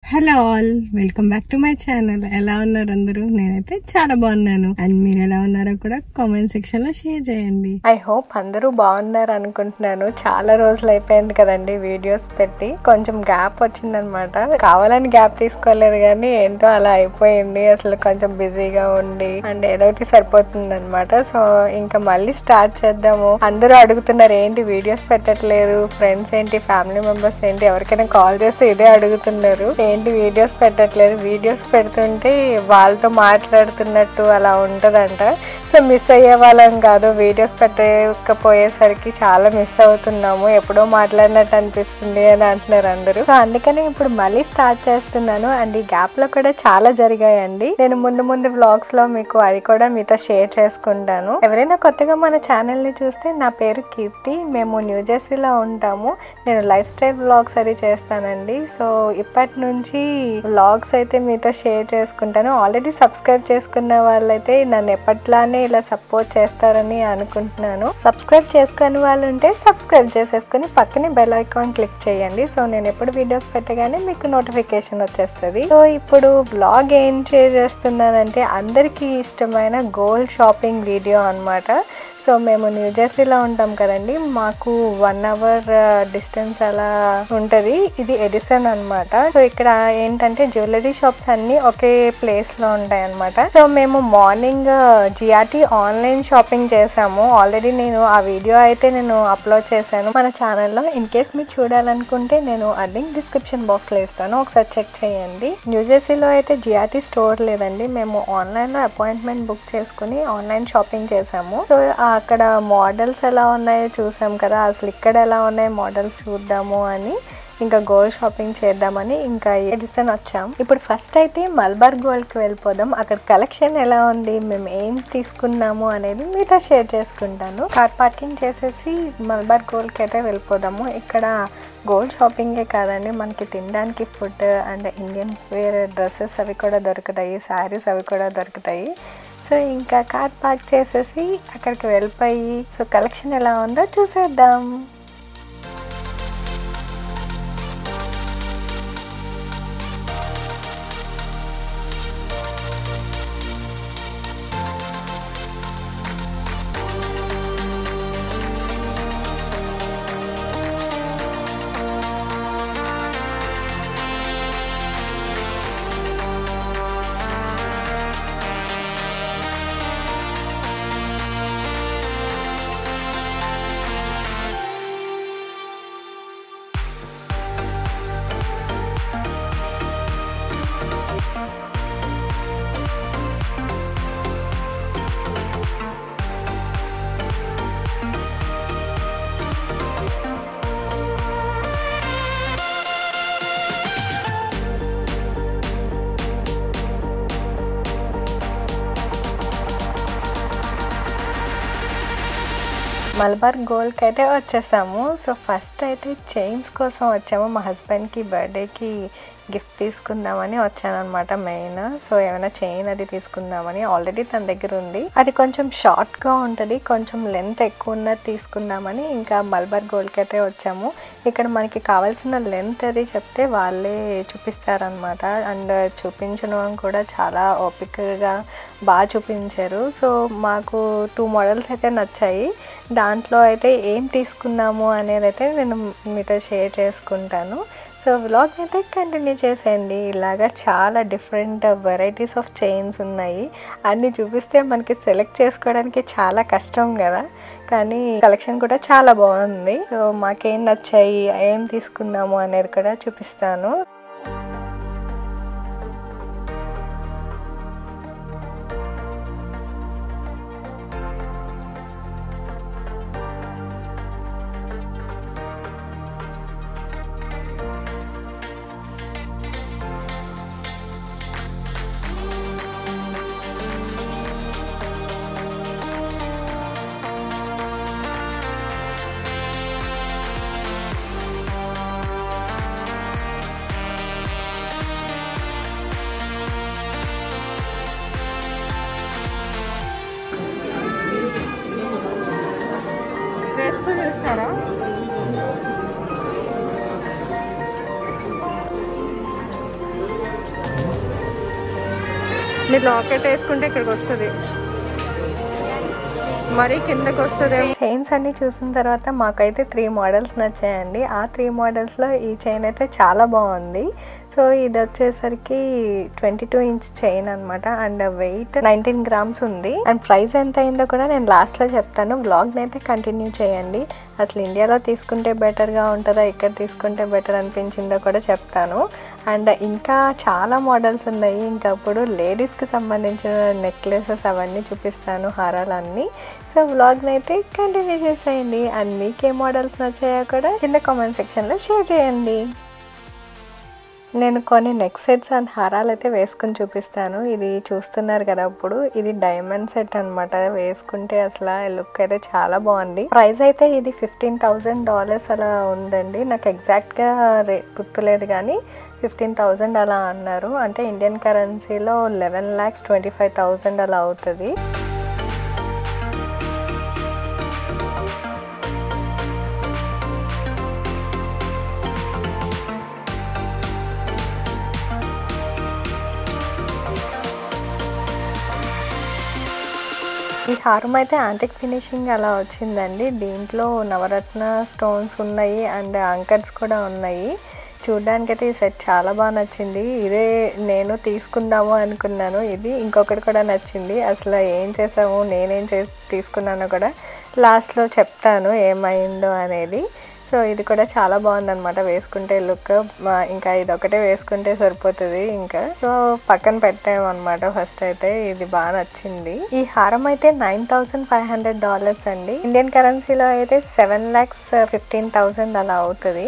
hello all welcome back to my channel ఎలా ఉన్నారు అందరూ నేనైతే చాలా బాగున్నాను అండ్ మీరు ఎలా ఉన్నారో కూడా కామెంట్ సెక్షన్ లో షేర్ చేయండి ఐ హోప్ అందరూ బాగున్నారు అనుకుంటున్నాను చాలా రోజులు అయిపోయింది కదండి వీడియోస్ పెట్టి కొంచెం గ్యాప్ వచ్చిందనమాట కావాలని గ్యాప్ తీసుకోలేదు కానీ ఏంటో అలా అయిపోయింది అసలు కొంచెం బిజీగా ఉండి అండ్ ఏదో ఒకటి సరిపోతుంది అనమాట సో ఇంకా మళ్ళీ స్టార్ట్ చేద్దాము అందరూ అడుగుతున్నారు ఏంటి వీడియోస్ పెట్టట్లేరు ఫ్రెండ్స్ ఏంటి ఫ్యామిలీ మెంబర్స్ ఏంటి ఎవరికైనా కాల్ చేస్తే ఇదే అడుగుతున్నారు ఏంటి వీడియోస్ పెట్టట్లేదు వీడియోస్ పెడుతుంటే వాళ్ళతో మాట్లాడుతున్నట్టు అలా ఉంటదంట సో మిస్ అయ్యే వాళ్ళం కాదు వీడియోస్ పెట్టకపోయేసరికి చాలా మిస్ అవుతున్నాము ఎప్పుడో మాట్లాడినట్టు అనిపిస్తుంది అని అంటున్నారు అందరూ సో అందుకని ఇప్పుడు మళ్ళీ స్టార్ట్ చేస్తున్నాను అండ్ ఈ గ్యాప్ లో కూడా చాలా జరిగాయండి నేను ముందు ముందు వ్లాగ్స్ లో మీకు అది కూడా మీతో షేర్ చేసుకుంటాను ఎవరైనా కొత్తగా మన ఛానల్ ని చూస్తే నా పేరు కీర్తి మేము న్యూ జెర్సీలో ఉంటాము నేను లైఫ్ స్టైల్ వ్లాగ్స్ అది చేస్తానండి సో ఇప్పటి నుంచి వ్లాగ్స్ అయితే మీతో షేర్ చేసుకుంటాను ఆల్రెడీ సబ్స్క్రైబ్ చేసుకున్న వాళ్ళైతే నన్ను ఎప్పట్లానే ఇలా సపోర్ట్ చేస్తారని అనుకుంటున్నాను సబ్స్క్రైబ్ చేసుకుని వాళ్ళు ఉంటే సబ్స్క్రైబ్ చేసేసుకుని పక్కనే బెల్ ఐకాన్ క్లిక్ చేయండి సో నేను ఎప్పుడు వీడియోస్ పెట్టగానే మీకు నోటిఫికేషన్ వచ్చేస్తుంది సో ఇప్పుడు బ్లాగ్ ఏం షేర్ చేస్తున్నానంటే అందరికీ ఇష్టమైన గోల్డ్ షాపింగ్ వీడియో అన్నమాట సో మేము న్యూ జెర్సీలో ఉంటాం కదండి మాకు వన్ అవర్ డిస్టెన్స్ అలా ఉంటుంది ఇది ఎడిసన్ అన్నమాట సో ఇక్కడ ఏంటంటే జ్యువెలరీ షాప్స్ అన్ని ఒకే ప్లేస్ లో ఉంటాయి అనమాట సో మేము మార్నింగ్ జిఆర్టీ ఆన్లైన్ షాపింగ్ చేసాము ఆల్రెడీ నేను ఆ వీడియో అయితే నేను అప్లోడ్ చేశాను మన ఛానల్లో ఇన్ కేస్ మీరు చూడాలనుకుంటే నేను ఆ లింక్ డిస్క్రిప్షన్ బాక్స్ లో ఇస్తాను ఒకసారి చెక్ చేయండి న్యూ జెర్సీలో అయితే జిఆర్టీ స్టోర్ లేదండి మేము ఆన్లైన్ లో అపాయింట్మెంట్ బుక్ చేసుకుని ఆన్లైన్ షాపింగ్ చేసాము సో అక్కడ మోడల్స్ ఎలా ఉన్నాయో చూసాం కదా అసలు ఇక్కడ ఎలా ఉన్నాయి మోడల్స్ చూద్దాము అని ఇంకా గోల్డ్ షాపింగ్ చేద్దామని ఇంకా ఎడిసన్ వచ్చాం ఇప్పుడు ఫస్ట్ అయితే మల్బార్ గోల్డ్కి వెళ్ళిపోదాం అక్కడ కలెక్షన్ ఎలా ఉంది మేము ఏం తీసుకున్నాము అనేది మీతో షేర్ చేసుకుంటాను కార్ పార్కింగ్ చేసేసి మల్బార్ గోల్డ్కి అయితే వెళ్ళిపోదాము ఇక్కడ గోల్డ్ షాపింగే కాదండి మనకి తినడానికి food and Indian wear dresses అవి కూడా దొరుకుతాయి శారీస్ అవి కూడా దొరుకుతాయి సో ఇంకా కార్ పార్క్ చేసేసి అక్కడికి వెళ్ళిపోయి సో కలెక్షన్ ఎలా ఉందో చూసేద్దాం మలబార్ గోల్డ్కి అయితే వచ్చేసాము సో ఫస్ట్ అయితే చైన్స్ కోసం వచ్చాము మా హస్బెండ్కి బర్త్డేకి గిఫ్ట్ తీసుకుందామని వచ్చానమాట మెయిన్ సో ఏమైనా చైన్ అది తీసుకుందామని ఆల్రెడీ తన దగ్గర ఉంది అది కొంచెం షార్ట్గా ఉంటుంది కొంచెం లెంత్ ఎక్కువ ఉన్నది తీసుకుందామని ఇంకా మల్బార్ గోల్డ్కి అయితే వచ్చాము ఇక్కడ మనకి కావాల్సిన లెంత్ అది చెప్తే వాళ్ళే చూపిస్తారనమాట అండ్ చూపించడం కూడా చాలా ఓపికగా బాగా చూపించారు సో మాకు టూ మోడల్స్ అయితే నచ్చాయి దాంట్లో అయితే ఏం తీసుకున్నాము అనేది అయితే నేను మీతో షేర్ చేసుకుంటాను సో వ్లాగ్ అయితే కంటిన్యూ చేసేయండి ఇలాగా చాలా డిఫరెంట్ వెరైటీస్ ఆఫ్ చైన్స్ ఉన్నాయి అన్నీ చూపిస్తే మనకి సెలెక్ట్ చేసుకోవడానికి చాలా కష్టం కదా కానీ కలెక్షన్ కూడా చాలా బాగుంది సో మాకేం నచ్చాయి ఏం తీసుకున్నాము అనేది కూడా చూపిస్తాను వేసుకొని చూస్తారా మీరు లాకెట్ వేసుకుంటే ఇక్కడికి వస్తుంది మరి కిందకి వస్తుంది చైన్స్ అన్ని చూసిన తర్వాత మాకైతే త్రీ మోడల్స్ నచ్చాయండి ఆ త్రీ మోడల్స్లో ఈ చైన్ అయితే చాలా బాగుంది సో ఇది వచ్చేసరికి ట్వంటీ టూ ఇంచ్ చైన్ అనమాట అండ్ వెయిట్ నైన్టీన్ గ్రామ్స్ ఉంది అండ్ ప్రైస్ ఎంత అయిందో కూడా నేను లాస్ట్లో చెప్తాను బ్లాగ్ని అయితే కంటిన్యూ చేయండి అసలు ఇండియాలో తీసుకుంటే బెటర్గా ఉంటుందా ఇక్కడ తీసుకుంటే బెటర్ అనిపించిందో కూడా చెప్తాను అండ్ ఇంకా చాలా మోడల్స్ ఉన్నాయి ఇంకా అప్పుడు లేడీస్కి సంబంధించిన నెక్లెసెస్ అవన్నీ చూపిస్తాను హారాలన్నీ సో వ్లాగ్ని అయితే కంటిన్యూ చేసేయండి అండ్ మీకు ఏ మోడల్స్ నచ్చాయో కూడా కింద కామెంట్ సెక్షన్లో షేర్ చేయండి నేను కొన్ని నెక్ సెట్స్ అండ్ హారాలు అయితే వేసుకుని చూపిస్తాను ఇది చూస్తున్నారు కదా ఇప్పుడు ఇది డైమండ్ సెట్ అనమాట వేసుకుంటే అసలు లుక్ అయితే చాలా బాగుంది ప్రైస్ అయితే ఇది ఫిఫ్టీన్ థౌజండ్ డాలర్స్ అలా ఉందండి నాకు ఎగ్జాక్ట్గా రే గుర్తులేదు కానీ ఫిఫ్టీన్ థౌజండ్ అలా అన్నారు అంటే ఇండియన్ కరెన్సీలో eleven lakhs twenty five thousand అలా అవుతుంది ఈ హారం అయితే యాంటిక్ ఫినిషింగ్ అలా వచ్చిందండి దీంట్లో నవరత్న స్టోన్స్ ఉన్నాయి అండ్ అంకర్స్ కూడా ఉన్నాయి చూడ్డానికి అయితే ఈ సెట్ చాలా బాగా నచ్చింది ఇదే నేను తీసుకుందాము అనుకున్నాను ఇది ఇంకొకటి కూడా నచ్చింది అసలు ఏం చేసాము నేనేం చే తీసుకున్నానో కూడా లాస్ట్లో చెప్తాను ఏమైందో అనేది సో ఇది కూడా చాలా బాగుందన్నమాట వేసుకుంటే లుక్ ఇంకా ఇది ఒకటే వేసుకుంటే సరిపోతుంది ఇంకా సో పక్కన పెట్టామన్నమాట ఫస్ట్ అయితే ఇది బాగా నచ్చింది ఈ హారం అయితే nine thousand five hundred dollars అండి ఇండియన్ కరెన్సీలో అయితే సెవెన్ ల్యాక్స్ ఫిఫ్టీన్ థౌసండ్ అలా అవుతుంది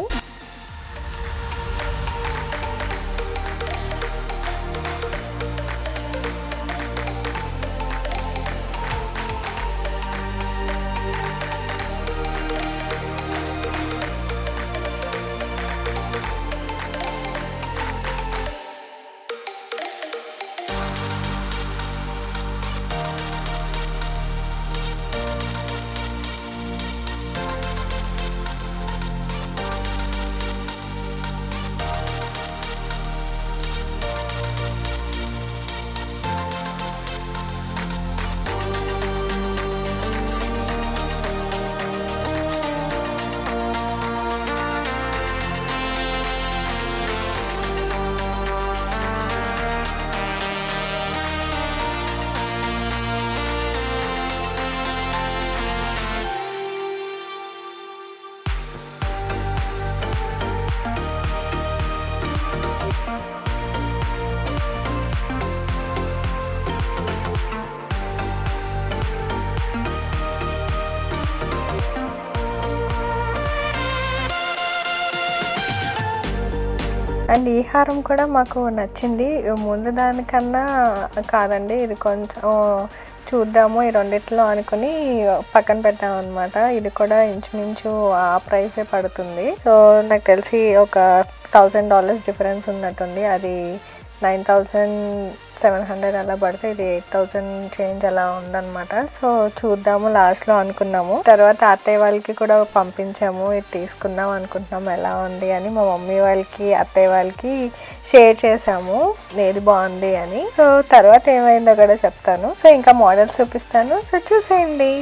అండ్ ఈ హారం కూడా మాకు నచ్చింది ముందు దానికన్నా కాదండి ఇది కొంచెం చూద్దాము ఈ రెండిట్లో అనుకుని పక్కన పెట్టాం అనమాట ఇది కూడా ఇంచుమించు ఆ ప్రైసే పడుతుంది సో నాకు తెలిసి ఒక థౌజండ్ డాలర్స్ డిఫరెన్స్ ఉన్నట్టుంది అది నైన్ థౌజండ్ సెవెన్ హండ్రెడ్ అలా పడితే ఇది ఎయిట్ థౌజండ్ చేంజ్ అలా ఉందన్నమాట సో చూద్దాము లాస్ట్లో అనుకున్నాము తర్వాత అత్తయ్య వాళ్ళకి కూడా పంపించాము ఇది తీసుకుందాం అనుకుంటున్నాము ఎలా ఉంది అని మా మమ్మీ వాళ్ళకి అత్తయ్య వాళ్ళకి షేర్ చేసాము ఏది బాగుంది అని సో తర్వాత ఏమైందో కూడా చెప్తాను సో ఇంకా మోడల్స్ చూపిస్తాను సో చూసేయండి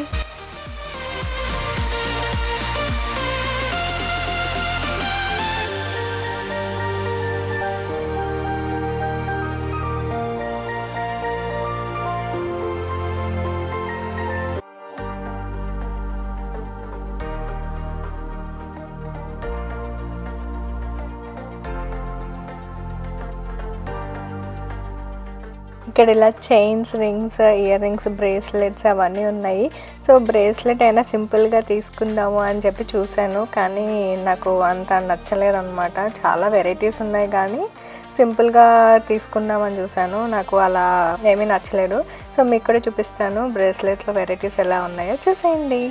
ఇక్కడ ఇలా chains rings earrings bracelets అవన్నీ ఉన్నాయి సో బ్రేస్లెట్ అయినా సింపుల్గా తీసుకుందాము అని చెప్పి చూశాను కానీ నాకు అంత నచ్చలేదు అనమాట చాలా వెరైటీస్ ఉన్నాయి కానీ సింపుల్గా తీసుకుందామని చూశాను నాకు అలా ఏమీ నచ్చలేదు సో మీకు కూడా చూపిస్తాను బ్రేస్లెట్లో వెరైటీస్ ఎలా ఉన్నాయో చూసేయండి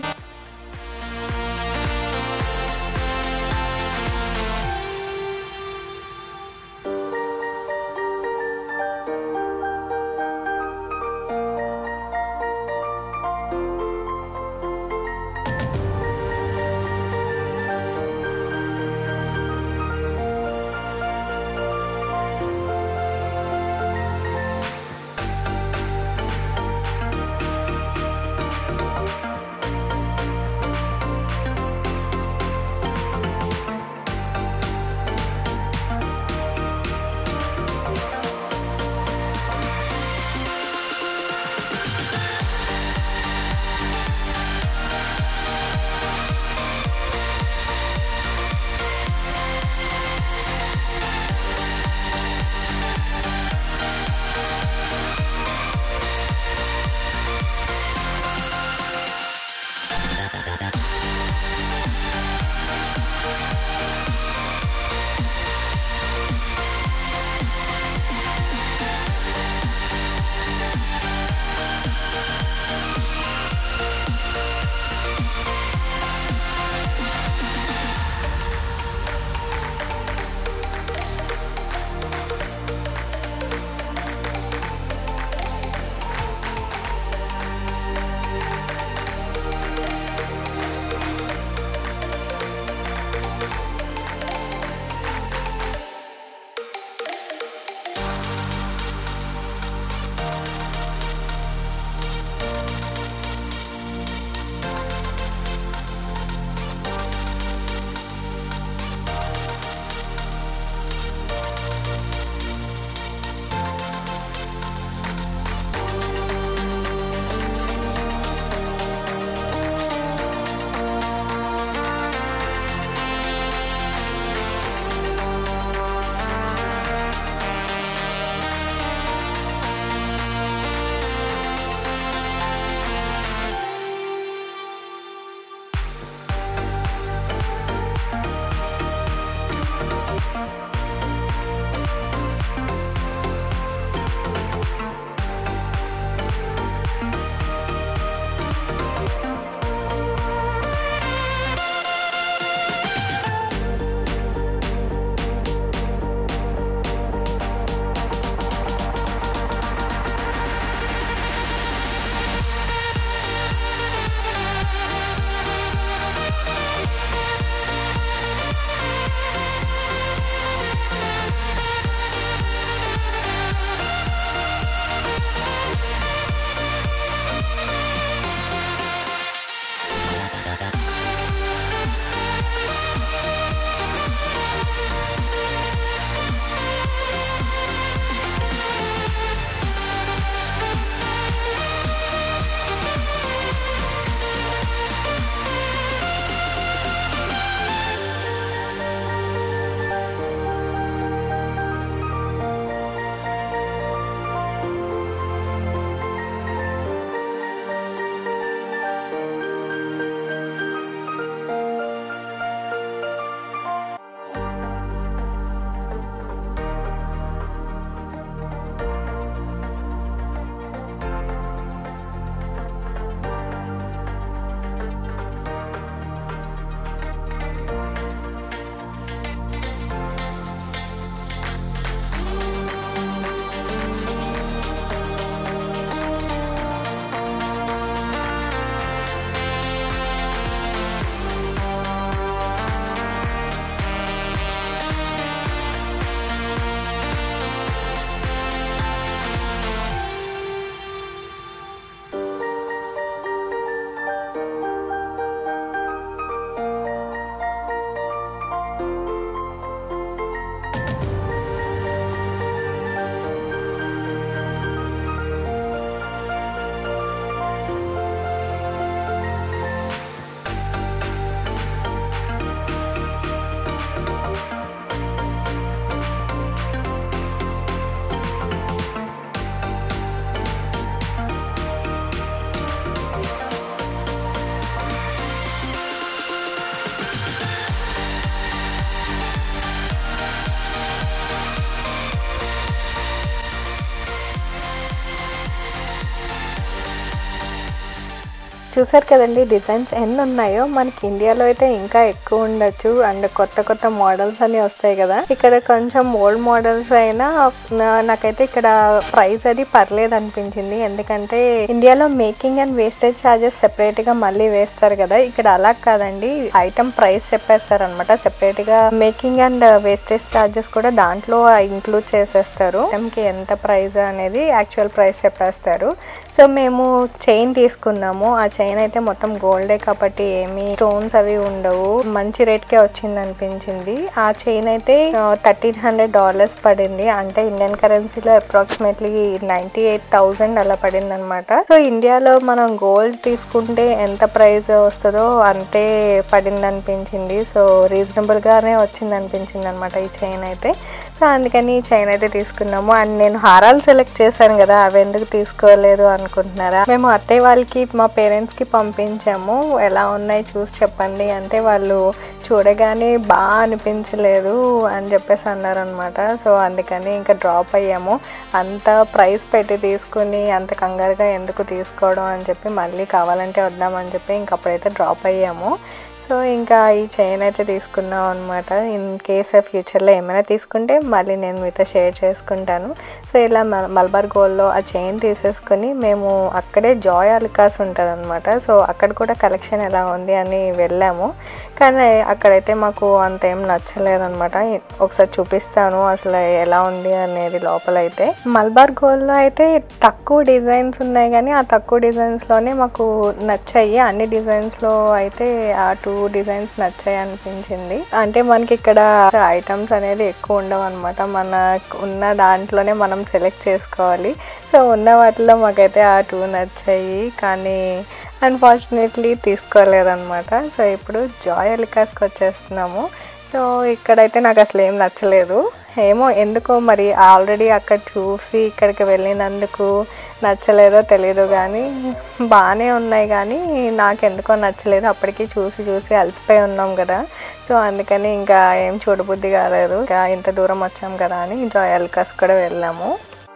చూసారు కదండి డిజైన్స్ ఎన్ని ఉన్నాయో మనకి ఇండియాలో అయితే ఇంకా ఎక్కువ ఉండొచ్చు అండ్ కొత్త కొత్త మోడల్స్ అన్ని వస్తాయి కదా ఇక్కడ కొంచెం ఓల్డ్ మోడల్స్ అయినా నా- నాకైతే ఇక్కడ ప్రైస్ అది పర్లేదు అనిపించింది ఎందుకంటే ఇండియాలో making and wastage charges separate గా మళ్ళీ వేస్తారు కదా ఇక్కడ అలా కాదండి ఐటమ్ ప్రైస్ చెప్పేస్తారు అనమాట సెపరేట్ గా మేకింగ్ అండ్ వేస్టేజ్ ఛార్జెస్ కూడా దాంట్లో ఇంక్లూడ్ చేసేస్తారు ఐటమ్ కి ఎంత ప్రైస్ అనేది యాక్చువల్ ప్రైస్ చెప్పేస్తారు సో మేము చైన్ తీసుకున్నాము ఆ చైన్ అయితే మొత్తం గోల్డే కాబట్టి ఏమి స్టోన్స్ అవి ఉండవు మంచి రేట్ కే వచ్చింది అనిపించింది ఆ చైన్ అయితే థర్టీన్ హండ్రెడ్ డాలర్స్ పడింది అంటే ఇండియన్ కరెన్సీలో అప్రాక్సిమేట్లీ నైన్టీ ఎయిట్ థౌసండ్ అలా పడింది అనమాట సో ఇండియాలో మనం గోల్డ్ తీసుకుంటే ఎంత ప్రైస్ వస్తుందో అంతే పడింది అనిపించింది సో రీజనబుల్ గానే వచ్చింది అనిపించింది అనమాట ఈ చైన్ అయితే సో అందుకని ఈ చైన్ అయితే తీసుకున్నాము అండ్ నేను హారాలు సెలెక్ట్ చేశాను కదా అవి ఎందుకు తీసుకోలేదు అనుకుంటున్నారా మేము అత్తయ్య వాళ్ళకి మా పేరెంట్స్ కి పంపించాము ఎలా ఉన్నాయి చూసి చెప్పండి అంటే వాళ్ళు చూడగానే బాగా అనిపించలేదు అని చెప్పేసి అన్నారనమాట సో అందుకని ఇంకా డ్రాప్ అయ్యాము అంత ప్రైస్ పెట్టి తీసుకుని అంత కంగారుగా ఎందుకు తీసుకోవడం అని చెప్పి మళ్ళీ కావాలంటే వద్దామని చెప్పి ఇంక అప్పుడైతే డ్రాప్ అయ్యాము సో ఇంకా ఈ చైన్ అయితే తీసుకున్నాం అనమాట ఇన్ కేస్ ఫ్యూచర్లో ఏమైనా తీసుకుంటే మళ్ళీ నేను మీతో షేర్ చేసుకుంటాను సో ఇలా మల్- మల్బార్ గోల్డ్లో ఆ చైన్ తీసేసుకొని మేము అక్కడే జాయ్ అల్కాస్ ఉంటుంది అనమాట సో అక్కడ కూడా కలెక్షన్ ఎలా ఉంది అని వెళ్ళాము కానీ అక్కడైతే మాకు అంత ఏం నచ్చలేదన్నమాట ఒకసారి చూపిస్తాను అసలు ఎలా ఉంది అనేది లోపలైతే మల్బార్ గోల్డ్లో అయితే తక్కువ డిజైన్స్ ఉన్నాయి కానీ ఆ తక్కువ డిజైన్స్లోనే మాకు నచ్చాయి అన్ని డిజైన్స్లో అయితే ఆ టూ డిజైన్స్ నచ్చాయి అనిపించింది అంటే మనకి ఇక్కడ ఐటమ్స్ అనేది ఎక్కువ ఉండవు అనమాట మన ఉన్న దాంట్లోనే మనం సెలెక్ట్ చేసుకోవాలి సో ఉన్న వాటిలో మాకైతే ఆ టూ నచ్చాయి కానీ అన్ఫార్చునేట్లీ తీసుకోలేదన్నమాట సో ఇప్పుడు జాయ్ ఎలికాస్కి వచ్చేస్తున్నాము సో ఇక్కడైతే నాకు అసలు ఏం నచ్చలేదు ఏమో ఎందుకో మరి ఆల్రెడీ అక్కడ చూసి ఇక్కడికి వెళ్ళినందుకు నచ్చలేదో తెలియదు కానీ బాగానే ఉన్నాయి కానీ నాకు ఎందుకో నచ్చలేదు అప్పటికి చూసి చూసి అలసిపోయి ఉన్నాం కదా సో అందుకని ఇంకా ఏం చూడబుద్ధి కాలేదు ఇంకా ఇంత దూరం వచ్చాం కదా అని జాయ్ ఎల్కాస్ కూడా వెళ్ళాము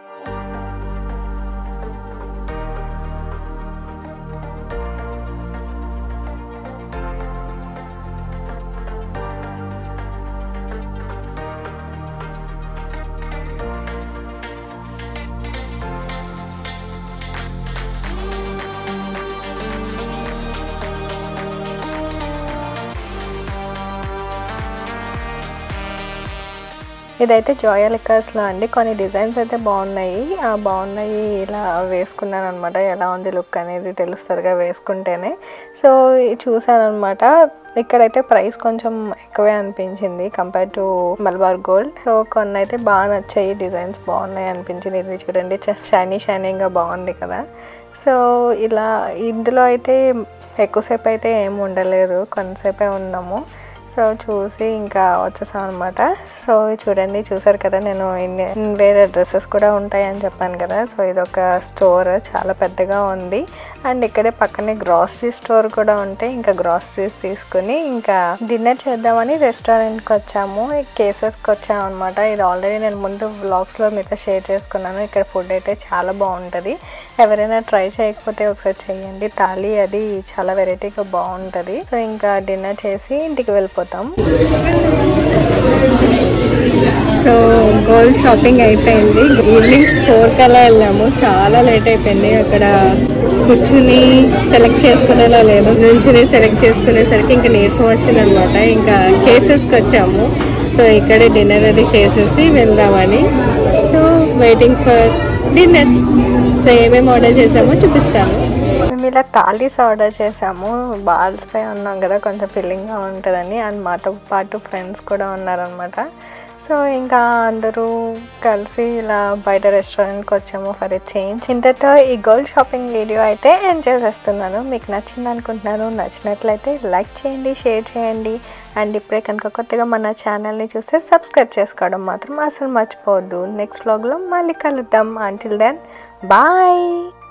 ఇదైతే జోయలికాస్లో అండి కొన్ని డిజైన్స్ అయితే బాగున్నాయి ఆ బాగున్నాయి ఇలా వేసుకున్నాను అనమాట ఎలా ఉంది లుక్ అనేది తెలుస్తుందిగా వేసుకుంటేనే సో చూసాను అనమాట ఇక్కడైతే ప్రైస్ కొంచెం ఎక్కువే అనిపించింది compare to Malabar Gold so కొన్ని అయితే బాగా నచ్చాయి డిజైన్స్ బాగున్నాయి అనిపించింది ఇది చూడండి షైనీ షైనింగ్గా బాగుంది కదా సో ఇలా ఇందులో అయితే ఎక్కువసేపు అయితే ఏం ఉండలేదు కొంతసేపే ఉన్నాము సో చూసి ఇంకా వచ్చేసాం అనమాట సో చూడండి చూసారు కదా నేను ఇన్ని వేరే డ్రెస్సెస్ కూడా ఉంటాయి అని చెప్పాను కదా సో ఇది ఒక స్టోర్ చాలా పెద్దగా ఉంది అండ్ ఇక్కడే పక్కనే గ్రాసరీ స్టోర్ కూడా ఉంటే ఇంకా గ్రాసరీస్ తీసుకుని ఇంకా డిన్నర్ చేద్దామని రెస్టారెంట్కి వచ్చాము కేసెస్కి వచ్చాము అనమాట ఇది ఆల్రెడీ నేను ముందు వ్లాగ్స్లో మీతో షేర్ చేసుకున్నాను ఇక్కడ ఫుడ్ అయితే చాలా బాగుంటుంది ఎవరైనా ట్రై చేయకపోతే ఒకసారి చేయండి తాళి అది చాలా వెరైటీగా బాగుంటుంది సో ఇంకా డిన్నర్ చేసి ఇంటికి వెళ్ళిపోతాం సో గోల్డ్ షాపింగ్ అయిపోయింది ఈవినింగ్ ఫోర్ కల్లా వెళ్ళాము చాలా లేట్ అయిపోయింది అక్కడ కూర్చుని సెలెక్ట్ చేసుకునేలా లేదు నుంచుని సెలెక్ట్ చేసుకునేసరికి ఇంకా నీరసం వచ్చిందనమాట ఇంకా కేసెస్కి వచ్చాము సో ఇక్కడే డిన్నర్ అది చేసేసి వెళ్దామని so waiting for dinner so ఏమేమి ఆర్డర్ చేసామో చూపిస్తాను మేము ఇలా థాలీస్ ఆర్డర్ చేసాము బాల్స్ పై ఉన్నాం కదా కొంచెం ఫిల్లింగ్గా ఉంటుందని అండ్ మాతో పాటు ఫ్రెండ్స్ కూడా ఉన్నారనమాట సో ఇంకా అందరూ కలిసి ఇలా బయట రెస్టారెంట్కి వచ్చాము ఫర్ ఎ చేంజ్ ఇంతతో ఈ గోల్డ్ షాపింగ్ వీడియో అయితే ఎంజాయ్ చేస్తున్నాను మీకు నచ్చింది అనుకుంటున్నాను నచ్చినట్లయితే లైక్ చేయండి షేర్ చేయండి అండ్ ఇప్పుడే కనుక కొత్తగా మన ఛానల్ని చూస్తే సబ్స్క్రైబ్ చేసుకోవడం మాత్రం అసలు మర్చిపోవద్దు నెక్స్ట్ వ్లాగ్లో మళ్ళీ కలుద్దాం అంటిల్ దెన్ బాయ్